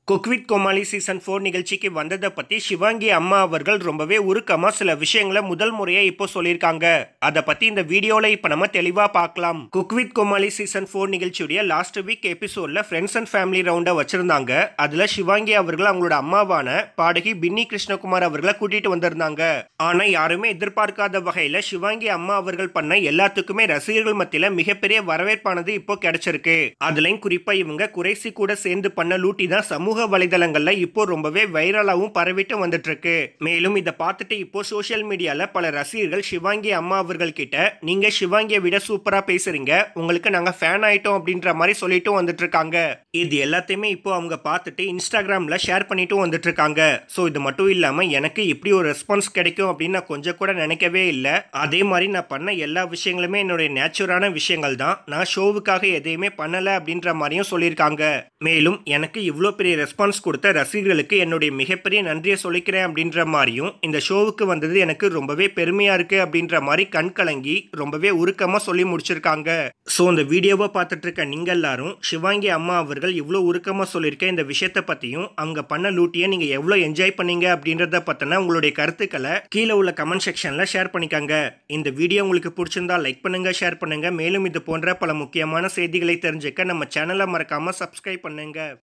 cook with Komali season four நிகழ்ச்சிக்கு வந்ததை பற்றி சிவாங்கி அம்மா அவர்கள் ரொம்பவே உருக்கமாக சில விஷயங்களை முதல் முறையாக இப்போ சொல்லியிருக்காங்க அதை பற்றி இந்த வீடியோவில் இப்போ நம்ம தெளிவாக பார்க்கலாம் குக்வித் கோமாளி சீசன் ஃபோர் நிகழ்ச்சியுடைய லாஸ்ட் வீக் எபிசோடில் ஃப்ரெண்ட்ஸ் அண்ட் ஃபேமிலி ரவுண்டை வச்சுருந்தாங்க அதில் சிவாங்கி அவர்கள் அவங்களோட அம்மாவான பாடகி பின்னி கிருஷ்ணகுமார் அவர்களை கூட்டிகிட்டு வந்திருந்தாங்க ஆனால் யாருமே எதிர்பார்க்காத வகையில் சிவாங்கி அம்மா அவர்கள் பண்ண எல்லாத்துக்குமே ரசிகர்கள் மத்தியில் மிகப்பெரிய வரவேற்பானது இப்போ கிடைச்சிருக்கு அதுலயும் குறிப்பாக இவங்க குறைசி கூட சேர்ந்து பண்ண லூட்டி தான் சமூக வலைதளங்கள்ல இப்போ ரொம்பவே வைரலாகவும் பரவிட்டு வந்துட்டு இருக்கு மேலும் இதை பார்த்துட்டு இப்போ சோஷியல் மீடியால பல ரசிகர்கள் சிவாங்கி அம்மா அவர்கள் கிட்ட நீங்க சிவாங்கியை விட சூப்பரா பேசுறீங்க உங்களுக்கு நாங்க ஃபேன் ஆயிட்டோம் அப்படின்ற மாதிரி சொல்லிட்டு வந்துட்டு இருக்காங்க இது எல்லாத்தையுமே இப்போ அவங்க பார்த்துட்டு இன்ஸ்டாகிராம்ல ஷேர் பண்ணிட்டும் வந்துட்டு இருக்காங்க ஸோ இது மட்டும் இல்லாம எனக்கு இப்படி ஒரு ரெஸ்பான்ஸ் கிடைக்கும் அப்படின்னு நான் கொஞ்சம் கூட நினைக்கவே இல்லை அதே மாதிரி நான் பண்ண எல்லா விஷயங்களுமே என்னுடைய நேச்சுரான விஷயங்கள் தான் நான் ஷோவுக்காக எதையுமே பண்ணல அப்படின்ற மாதிரியும் சொல்லியிருக்காங்க மேலும் எனக்கு இவ்வளோ பெரிய ரெஸ்பான்ஸ் கொடுத்த ரசிகர்களுக்கு என்னுடைய மிகப்பெரிய நன்றியை சொல்லிக்கிறேன் அப்படின்ற மாதிரியும் இந்த ஷோவுக்கு வந்தது எனக்கு ரொம்பவே பெருமையா இருக்கு அப்படின்ற மாதிரி கண் கலங்கி ரொம்பவே உருக்கமா சொல்லி முடிச்சிருக்காங்க ஸோ இந்த வீடியோவை பார்த்துட்டு இருக்க நீங்க எல்லாரும் சிவாங்கி அம்மா அவர்கள் இவ்வளோ உருக்கமா சொல்லியிருக்க இந்த விஷயத்தை பத்தியும் அவங்க பண்ண லூட்டியை நீங்க எவ்வளோ என்ஜாய் பண்ணீங்க அப்படின்றத பத்தின உங்களுடைய கருத்துக்களை கீழே உள்ள கமெண்ட் செக்ஷன்ல ஷேர் பண்ணிக்கங்க இந்த வீடியோ உங்களுக்கு பிடிச்சிருந்தா லைக் பண்ணுங்க ஷேர் பண்ணுங்க மேலும் இது போன்ற பல முக்கியமான செய்திகளை தெரிஞ்சுக்க நம்ம சேனலை மறக்காம சப்ஸ்கிரைப் பண்ணுங்க